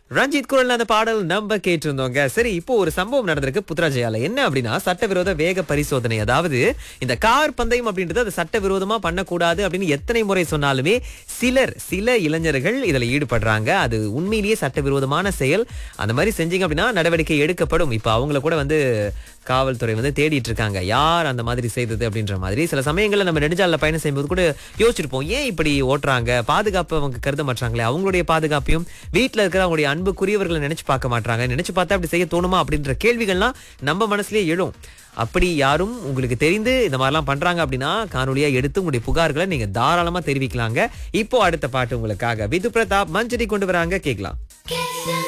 ரஞ்சித் குரல் அந்த பாடல் நம்ம கேட்டிருந்தோங்க சரி இப்போ ஒரு சம்பவம் நடந்திருக்கு புத்ராஜயால என்ன அப்படின்னா சட்டவிரோத வேக பரிசோதனை அதாவது இந்த கார் பந்தயம் அப்படின்றது அது சட்டவிரோதமா பண்ணக்கூடாது அப்படின்னு எத்தனை முறை சொன்னாலுமே சிலர் சில இளைஞர்கள் இதுல ஈடுபடுறாங்க அது உண்மையிலேயே சட்டவிரோதமான செயல் அந்த மாதிரி செஞ்சீங்க அப்படின்னா நடவடிக்கை எடுக்கப்படும் இப்போ அவங்கள கூட வந்து காவல்துறை வந்து தேடிட்டு இருக்காங்க யார் அந்த மாதிரி செய்தது அப்படின்ற மாதிரி சில சமயங்கள்ல நம்ம நெடுஞ்சாலைல பயணம் செய்யும்போது கூட யோசிச்சிருப்போம் ஏன் இப்படி ஓட்டுறாங்க பாதுகாப்பு அவங்க கருத மாட்டாங்களே அவங்களுடைய பாதுகாப்பையும் வீட்டில் இருக்கிற அவங்களுடைய அன்புக்குரியவர்களை நினைச்சு பார்க்க மாட்டாங்க நினைச்சு பார்த்தா அப்படி செய்ய தோணுமா அப்படின்ற கேள்விகள்லாம் நம்ம மனசுலயே எழும் அப்படி யாரும் உங்களுக்கு தெரிந்து இந்த மாதிரிலாம் பண்றாங்க அப்படின்னா காணொலியா எடுத்து உங்களுடைய புகார்களை நீங்க தாராளமா தெரிவிக்கலாங்க இப்போ அடுத்த பாட்டு உங்களுக்காக விது பிரதாப் மஞ்சரி கொண்டு வராங்க கேட்கலாம்